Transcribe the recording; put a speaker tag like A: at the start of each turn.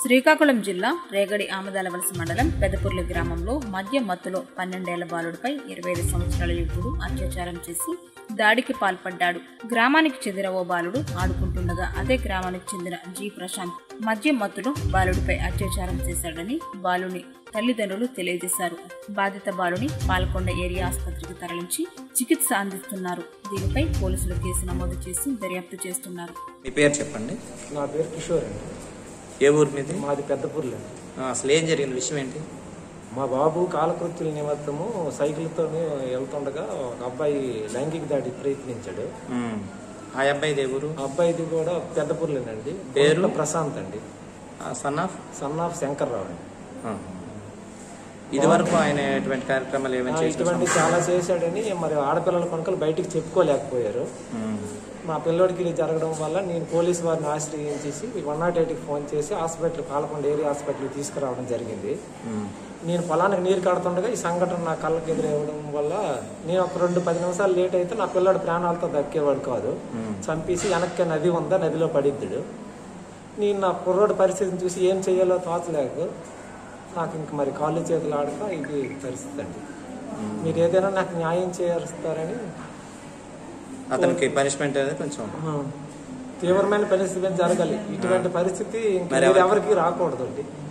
A: శ్రీకాకుళం జిల్లా రేగడి ఆమదాలవలస మండలం పెదపుర్లి గ్రామంలో మద్య మత్తులో పన్నెండేళ్ల బాలుడిపై ఇరవై ఐదు సంవత్సరాల యువకుడు అత్యాచారం చేసి దాడికి పాల్పడ్డాడు గ్రామానికి చెందిన ఓ బాలుడు ఆడుకుంటుండగా అదే గ్రామానికి చెందిన జి ప్రశాంత్ మద్య మత్తులో బాలుడిపై అత్యాచారం చేశాడని బాలుని తల్లిదండ్రులు తెలియజేశారు బాధిత బాలుని పాల్కొండ ఏరియా ఆసుపత్రికి తరలించి చికిత్స అందిస్తున్నారు దీనిపై పోలీసులు కేసు నమోదు చేసి దర్యాప్తు చేస్తున్నారు
B: మీ పేరు చెప్పండి
C: నా పేరు కిషోర్ అండి
B: ఏ ఊరు మీది
C: మాది పెద్దపూర్లు అండి
B: ఆ, అసలు ఏం జరిగింది విషయం ఏంటి
C: మా బాబు కాలకృత్యుల నిమిత్తము సైకిల్తో వెళ్తుండగా ఒక అబ్బాయి లైంగిక దాడి ప్రయత్నించాడు
B: ఉమ్. ఆ అబ్బాయిది ఏ ఊరు
C: ఆ అబ్బాయిది కూడా పెద్దపూర్లేనండి
B: పేరు?
C: గుంట్ల ప్రశాంత్ అండి
B: son of
C: son of Shankarrao అండి
B: ఇది వరకు ఆయన ఎటువంటి కార్యక్రమాలు
C: ఆ,
B: ఏమైనా
C: ఇటువంటి
B: చేసిన
C: చాలా చేశాడని మరి ఆడపిల్లల కొనుకలు బయటికి చెప్పుకోలేకపోయారు మా పిల్లోడికి ఇది జరగడం వల్ల నేను పోలీసు వారిని ఆశ్రయించేసి వన్ నాట్ ఎయిట్కి ఫోన్ చేసి హాస్పిటల్ పాలకొండ ఏరియా హాస్పిటల్కి తీసుకురావడం జరిగింది నేను పొలానికి నీరు కడుతుండగా ఈ సంఘటన నా కళ్ళకి ఎదురవ్వడం వల్ల నేను ఒక రెండు పది నిమిషాలు లేట్ అయితే నా పిల్లాడు ప్రాణాలతో దక్కేవాడు కాదు చంపేసి వెనక్కి నది ఉందా నదిలో పడిద్దుడు నేను నా కుర్రోడి పరిస్థితిని చూసి ఏం చేయాలో తోచలేక నాకు ఇంక మరి కాళ్ళు చేతులు ఆడక ఇది పరిస్థితి అండి మీరు ఏదైనా నాకు న్యాయం చేస్తారని
B: అతనికి పనిష్మెంట్ అనేది కొంచెం
C: ఆ, తీవ్రమైన పరిస్థితి జరగాలి ఇటువంటి పరిస్థితి ఇంక
B: మరి
C: వేరే
B: ఎవరికి-
C: ఎవరికి రాకూడదు అండి